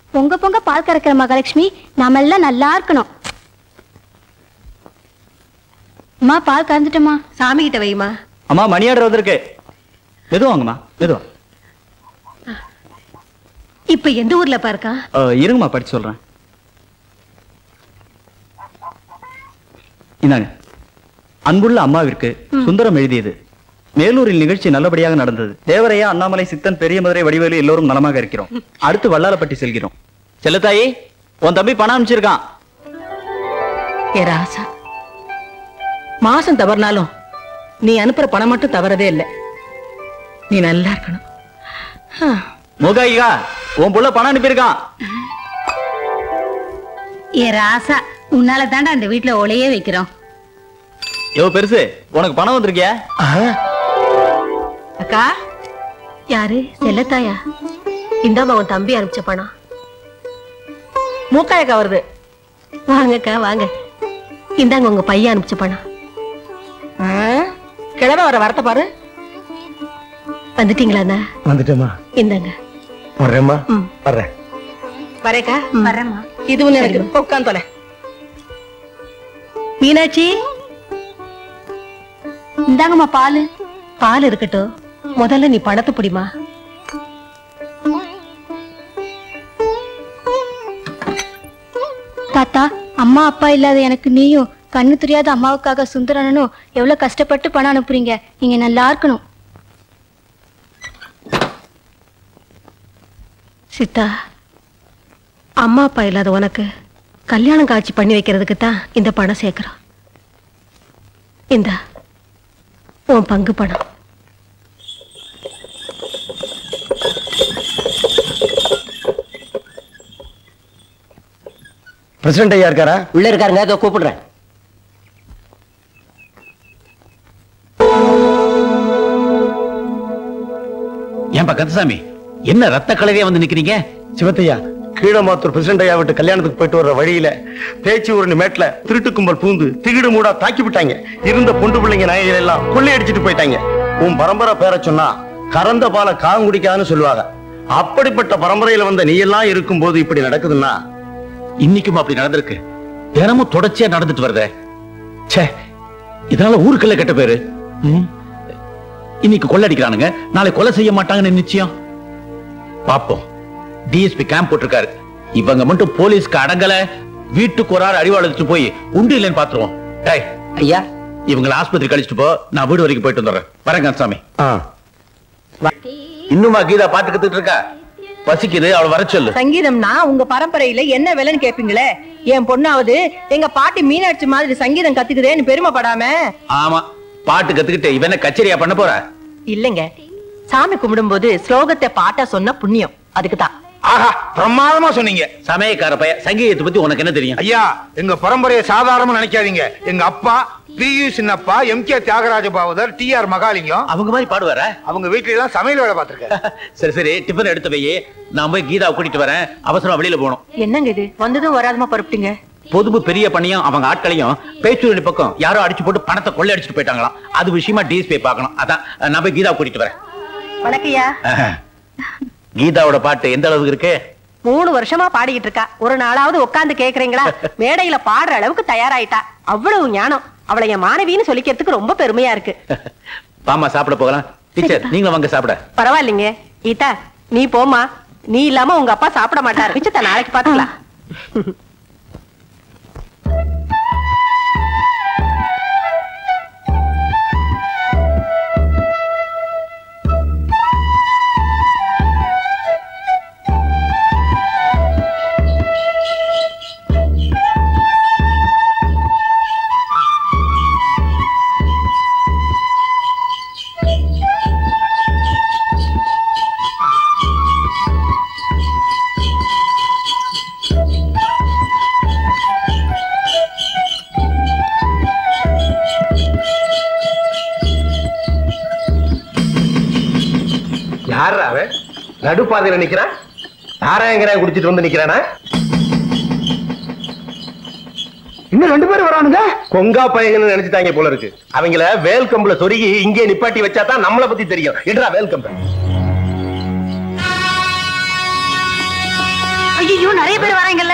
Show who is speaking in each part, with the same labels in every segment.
Speaker 1: பொங்க பொங்க பால் கறக்கிற மகாலட்சுமி நாம எல்லாம் நல்லா இருக்கணும் அம்மா பால் கறந்துட்டோமா
Speaker 2: சாமி கிட்ட வைமா
Speaker 3: அம்மா மணி ஆர்டர் வந்திருக்கு மெதுவா வாங்கம்மா மெதுவா
Speaker 2: இப்ப எந்த ஊர்ல பாருக்கா
Speaker 3: அஹ், இருங்கம்மா படிச்சு சொல்றேன் இந்தாங்க அன்புள்ள அம்மாவிற்கு சுந்தரம் எழுதியது மேலூரில் நிகழ்ச்சி நல்லபடியாக நடந்தது தேவரையா அண்ணாமலை சித்தன் பெரிய மதுரை வடிவேலு எல்லோரும் நலமாக இருக்கிறோம் அடுத்து வல்லாலப்பட்டி செல்கிறோம் செல்லத்தாயி உன் தம்பி பணம் அனுப்பிச்சிருக்கான்
Speaker 2: ஏ ராசா மாசம் தவறினாலும் நீ அனுப்புற பணம் மட்டும் தவறதே இல்லை நீ நல்லா இருக்கணும் ஆ,
Speaker 3: முகாயிகா உன் புள்ள பணம் அனுப்பியிருக்கான்
Speaker 1: ஏ ராசா உன்னால தாண்டா அந்த வீட்டுல ஒலையே வைக்கிறோம்
Speaker 3: எவ பெருசு உனக்கு பணம் வந்திருக்கியா
Speaker 2: அக்கா
Speaker 1: யாரு செல்லத்தாயா
Speaker 2: இந்தாம்மா உன் தம்பி அனுப்பிச்ச பணம் மூக்காயக்கா வருது வாங்கக்கா வாங்க இந்தாங்க உங்க பையன் அனுப்பிச்ச பணம் கிழமை வர வரத்த பாரு வந்துட்டீங்களா அண்ணா
Speaker 4: வந்துட்டேம்மா
Speaker 2: இந்தாங்க
Speaker 4: வர்றேம்மா
Speaker 2: ம்.
Speaker 4: வர்றேன்
Speaker 2: வரேக்கா
Speaker 1: வரேம்மா
Speaker 2: இது ஒண்ணு எனக்கு உட்காந்து தொலை மீனாட்சி
Speaker 1: இந்தாங்கம்மா பால்
Speaker 2: பால் இருக்கட்டும் முதல்ல நீ பணத்தை பிடிமா
Speaker 1: தாத்தா அம்மா அப்பா இல்லாத எனக்கு நீயும் கண்ணு தெரியாத அம்மாவுக்காக சுந்தரனும் எவ்வளவு கஷ்டப்பட்டு பணம் அனுப்புறீங்க நீங்க நல்லா இருக்கணும்
Speaker 2: சித்தா அம்மா அப்பா இல்லாத உனக்கு கல்யாணம் காட்சி பண்ணி வைக்கிறதுக்கு தான் இந்த பணம் சேர்க்கிறோம் இந்த உன் பங்கு பணம்
Speaker 4: பிரசிடண்ட் ஐயா இருக்காரா
Speaker 5: உள்ள இருக்காருங்க இதோ கூப்பிடுறேன்
Speaker 6: ஏன்பா கந்தசாமி என்ன ரத்த கலரையா வந்து நிக்கிறீங்க
Speaker 4: சிவத்தையா கீழமாத்தூர் பிரசிடண்ட் ஐயா விட்டு கல்யாணத்துக்கு போயிட்டு வர்ற வழியில பேச்சு ஒரு மேட்ல திருட்டு கும்பல் பூந்து திகிடு மூடா தாக்கி விட்டாங்க இருந்த பொண்டு பிள்ளைங்க நாயகள் எல்லாம் கொள்ளையடிச்சிட்டு போயிட்டாங்க உன் பரம்பரை பேர சொன்னா கறந்த பாலை காகம் குடிக்காதுன்னு சொல்லுவாங்க அப்படிப்பட்ட பரம்பரையில வந்த நீ எல்லாம் இருக்கும்போது இப்படி நடக்குதுன்னா
Speaker 6: இன்னைக்கும் அப்படி நடந்திருக்கு தினமும் தொடர்ச்சியா நடந்துட்டு வருதே ச்சே இதனால ஊருக்குள்ள கெட்ட பேரு ம். இன்னைக்கு கொள்ளடிக்கிறானுங்க நாளை கொலை செய்ய மாட்டாங்கன்னு நிச்சயம் பாப்போம் டிஎஸ்பி கேம்ப் போட்டிருக்காரு இவங்க மட்டும் போலீஸ்க்கு அடங்கல வீட்டுக்கு ஒரு ஆள் அடிவாளத்து போய் உண்டு இல்லைன்னு பாத்துருவோம் டேய்
Speaker 5: ஐயா
Speaker 6: இவங்களை ஆஸ்பத்திரி கழிச்சிட்டு போ நான் வீடு வரைக்கும் போயிட்டு வந்துடுறேன் வரேன் கந்தசாமி
Speaker 4: ஆ,
Speaker 6: இன்னுமா கீதா பாட்டு கத்துட்டு இருக்கா பசிக்குது அவளை வர சொல்லு
Speaker 2: சங்கீதம்னா உங்க பரம்பரையில என்ன விலைன்னு கேப்பீங்களே என் பொண்ணாவது எங்க பாட்டி மீனாட்சி மாதிரி சங்கீதம் கத்துக்குதேன்னு பெருமைப்படாம
Speaker 6: ஆமா பாட்டு கத்துக்கிட்டு இவன கச்சேரியா பண்ண போற
Speaker 2: இல்லைங்க சாமி கும்பிடும்போது ஸ்லோகத்தை பாட்டா சொன்ன புண்ணியம் அதுக்குதான்
Speaker 7: ஆஹா பிரமாதமா சொன்னீங்க
Speaker 6: சமயக்கார பையன் சங்கீதத்தை பத்தி உனக்கு என்ன தெரியும்
Speaker 7: ஐயா எங்க பரம்பரையை சாதாரணமா நினைக்காதீங்க எங்க அப்பா P U Chinnappa M K Thyagaraja Bhagavathar T R Mahalingam
Speaker 6: அவங்க மாதிரி பாடுவாரா
Speaker 7: அவங்க வீட்டுல எல்லாம் சமையல் வேலை பார்த்திருக்காரு
Speaker 6: சரி சரி டிஃபன் எடுத்து வை நான் போய் கீதாவை கூட்டிட்டு வரேன் அவசரமா வெளியில போகணும்
Speaker 2: என்னங்க இது வந்ததும் வராதமா பரப்பிட்டீங்க
Speaker 6: பொதுவு பெரிய பண்ணியும் அவங்க ஆட்களையும் பேச்சூரணி பக்கம் யாரோ அடிச்சு போட்டு பணத்தை கொள்ளை அடிச்சுட்டு போயிட்டாங்களாம் அது விஷயமா டிஎஸ்பி பார்க்கணும் அதான் நான் போய் கீதா கூட்டிட்டு வரேன்
Speaker 2: வணக்கய்யா
Speaker 6: கீதாவோட பாட்டு எந்த அளவுக்கு இருக்கு
Speaker 2: மூணு வருஷமா பாடிக்கிட்டு இருக்கா ஒரு நாளாவது உட்கார்ந்து கேக்குறீங்களா மேடையில பாடுற அளவுக்கு தயாராயிட்டா அவ்வளவு ஞானம் அவளை என் மாணவின்னு சொல்லிக்கிறதுக்கு ரொம்ப பெருமையா இருக்கு
Speaker 6: பாமா சாப்பிட போகலாம் டீச்சர் நீங்களும் வாங்க சாப்பிட
Speaker 2: பரவாயில்லைங்க கீதா நீ போமா நீ இல்லாம உங்க அப்பா சாப்பிட மாட்டாரு பிச்சத்தை நாளைக்கு பாத்துக்கலாம்
Speaker 4: யாரா அவன் நடுப்பாதையில நிக்கிறான் நாராயங்கராய குடிச்சிட்டு வந்து நிக்கிறானா இன்னும் ரெண்டு பேரும் வரானுங்க கொங்கா பையங்கன்னு நினைச்சுட்டாங்க போல இருக்கு அவங்கள வேல் கம்புல சொருகி இங்கே நிப்பாட்டி வச்சா தான் நம்மள பத்தி தெரியும் என்றா வேல் கம்பு
Speaker 1: ஐயோ நிறைய பேர் வராங்கல்ல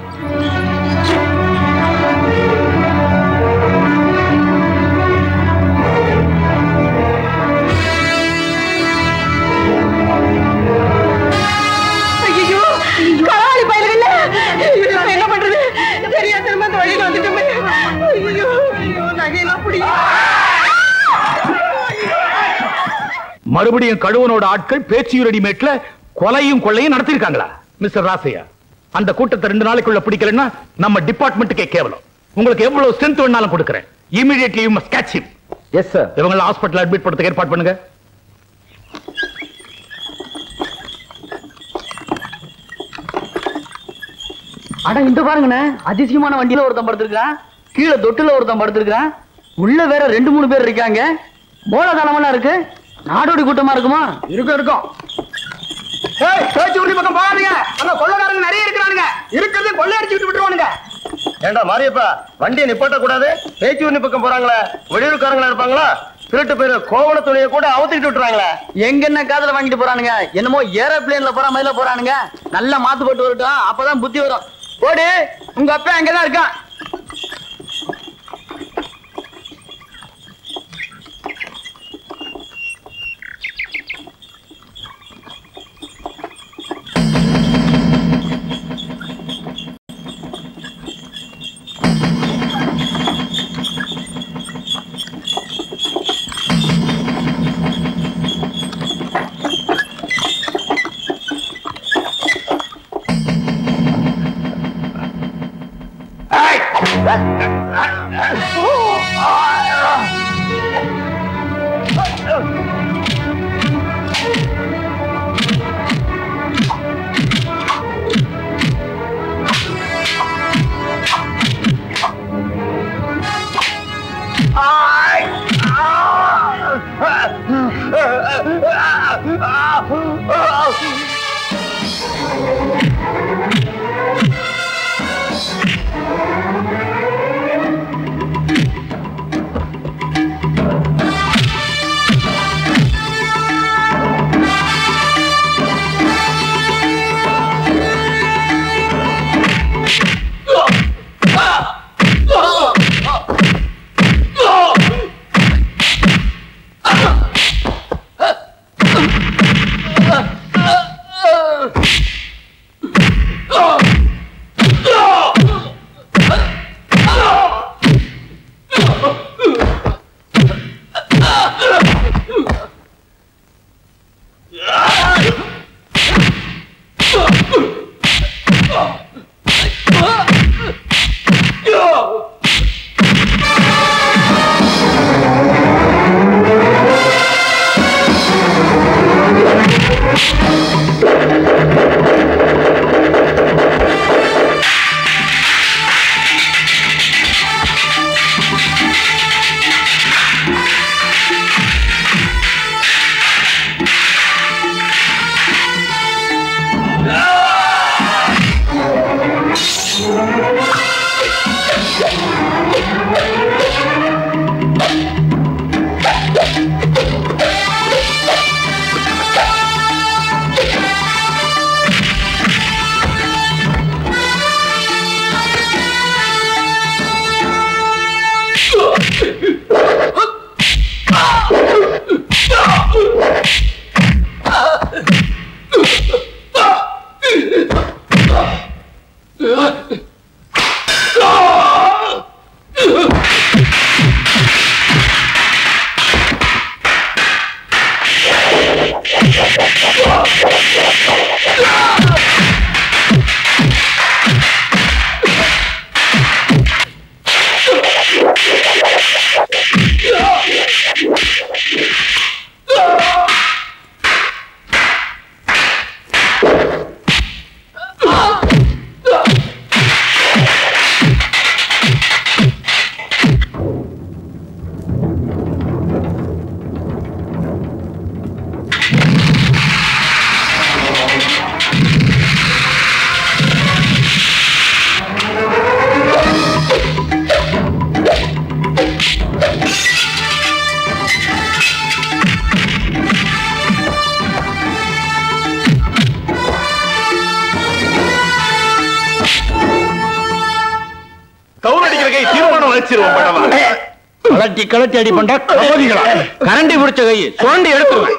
Speaker 2: ஐயோ களவாணி பயல்கள்ல இப்ப என்ன பண்றது சரியா திரும்ப அந்த வழியில வந்துட்டோமே ஐயோ ஐயோ நகையெல்லாம் பிடி
Speaker 6: மறுபடியும் கழுவனோட ஆட்கள் பேச்சியூர் ரெடிமேட்ல கொலையும் கொள்ளையும் நடத்திருக்காங்களா மிஸ்டர் ராசையா அந்த கூட்டத்தை ரெண்டு நாளைக்குள்ள பிடிக்கலன்னா நம்ம டிபார்ட்மெண்ட்டுக்கே கேவலம் உங்களுக்கு எவ்வளவு ஸ்ட்ரென்த் வேணாலும் கொடுக்குறேன் immediately you must catch him
Speaker 3: yes sir
Speaker 6: இவங்கள ஹாஸ்பிடல் அட்மிட் பண்றதுக்கு ஏற்பாடு பண்ணுங்க
Speaker 3: அட இந்த பாருங்கண்ணே அதிசயமான வண்டியில ஒருத்தன் படுத்திருக்கான் கீழே தொட்டுல ஒருத்தன் படுத்திருக்கான் உள்ள வேற ரெண்டு மூணு பேர் இருக்காங்க மூலதனமெல்லாம் இருக்கு நாடோடி கூட்டமா இருக்குமா இருக்கும் இருக்கும்
Speaker 7: பேச்சு உறுதி பக்கம் போகாதீங்க அங்க கொள்ளக்காரங்க நிறைய இருக்கிறானுங்க இருக்கிறது கொள்ளை அடிச்சுட்டு விட்டுருவானுங்க
Speaker 4: ஏண்டா மாரியப்பா வண்டியை நிப்பாட்ட கூடாது பேச்சூர்னி பக்கம் போறாங்களே வெளியூர்காரங்களா இருப்பாங்களா திருட்டு பேரு கோவண துணியை கூட அவுத்துக்கிட்டு விட்டுறாங்களே
Speaker 3: எங்க என்ன காதுல வாங்கிட்டு போறானுங்க என்னமோ ஏரோப்ளேன்ல போற மாதிரில போறானுங்க நல்லா மாத்து போட்டு வரட்டும் அப்பதான் புத்தி வரும் போடு உங்க அப்பா அங்கதான் இருக்கான்
Speaker 6: தொலைச்சிருவோம் படவா
Speaker 5: கலட்டி கலட்டி அடி பண்ண கபதிகளா கரண்டி பிடிச்ச கை சுரண்டி எடுத்துருவேன்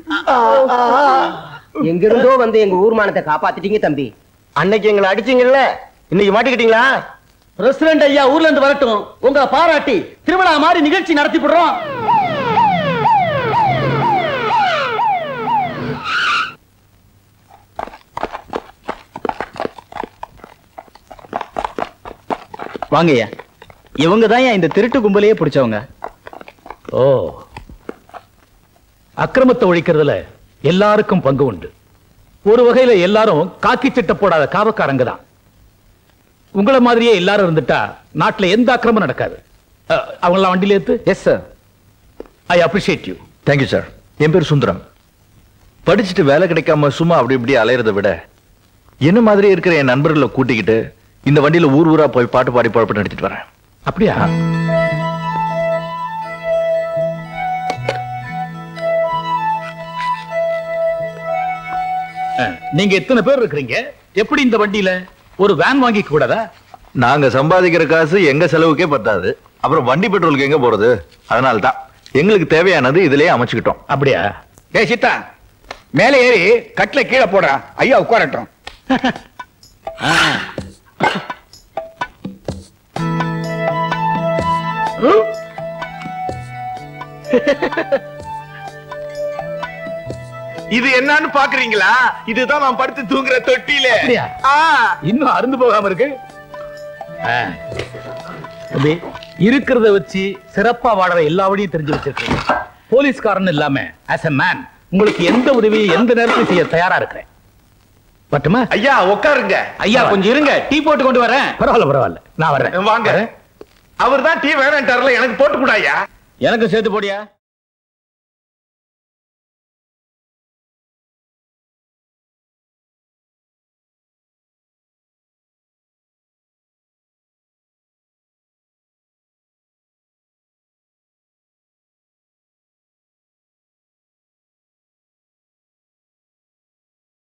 Speaker 8: எங்கிருந்தோ வந்து எங்க ஊர்மானத்தை காப்பாத்திட்டீங்க தம்பி
Speaker 4: அன்னைக்கு எங்களை அடிச்சீங்கல்ல இன்னைக்கு மாட்டிக்கிட்டீங்களா
Speaker 5: பிரசிடண்ட் ஐயா ஊர்ல இருந்து வரட்டும் உங்களை பாராட்டி திருவிழா மாதிரி நிகழ்ச்சி நடத்தி போடுறோம்
Speaker 3: வாங்கய்யா இவங்க தான் இந்த திருட்டு கும்பலையே பிடிச்சவங்க
Speaker 6: ஓ அக்கிரமத்தை ஒழிக்கிறதுல எல்லாருக்கும் பங்கு உண்டு ஒரு வகையில எல்லாரும் காக்கி சட்டை போடாத காவக்காரங்க தான் உங்கள மாதிரியே எல்லாரும் இருந்துட்டா நாட்டுல எந்த அக்கிரமம் நடக்காது அஹ், அவங்களாம் வண்டியில ஏத்து
Speaker 9: yes sir
Speaker 6: I appreciate you
Speaker 9: thank you sir என் பேர் சுந்தரம் படிச்சுட்டு வேலை கிடைக்காம சும்மா அப்படி இப்படி அலையறதை விட என்ன மாதிரி இருக்கிற என் நண்பர்களை கூட்டிக்கிட்டு இந்த வண்டியில ஊர் ஊரா போய் பாட்டு பாடி குழப்பம் நடத்திட்டு வரேன்
Speaker 6: அப்படியா அஹ், நீங்க எத்தனை பேர் இருக்கிறீங்க எப்படி இந்த வண்டியில ஒரு வேன் வாங்கிக்க கூடாதா
Speaker 9: நாங்க சம்பாதிக்கிற காசு எங்க செலவுக்கே பத்தாது அப்புறம் வண்டி பெட்ரோலுக்கு எங்க போறது அதனால தான் எங்களுக்கு தேவையானது இதுலயே அமைச்சுக்கிட்டோம்
Speaker 6: அப்படியா
Speaker 5: ஏய் சித்தா மேலே ஏறி கட்டில கீழே போடுறா ஐயா உட்காரட்டும்
Speaker 9: இது என்னன்னு பாக்குறீங்களா இதுதான் நான் படுத்து தூங்குற தொட்டியில
Speaker 6: அப்படியா இன்னும் அருந்து போகாம இருக்கு ஆ. தம்பி இருக்கிறத வச்சு சிறப்பா வாழற எல்லா வழியும் தெரிஞ்சு வச்சிருக்கீங்க போலீஸ்காரன் இல்லாம ஆஸ் a மேன் உங்களுக்கு எந்த உதவியும் எந்த நேரத்திலும் செய்ய தயாரா இருக்கிறேன் பட்டுமா
Speaker 9: ஐயா உட்காருங்க
Speaker 5: ஐயா கொஞ்சம் இருங்க டீ போட்டு கொண்டு வரேன்
Speaker 6: பரவாயில்ல பரவாயில்ல நான் வர்றேன்
Speaker 9: வாங்க அவர் தான் டீ வேணான்ட்டார்ல எனக்கு போட்டு கூடாயா
Speaker 5: எனக்கு சேர்த்து போடியா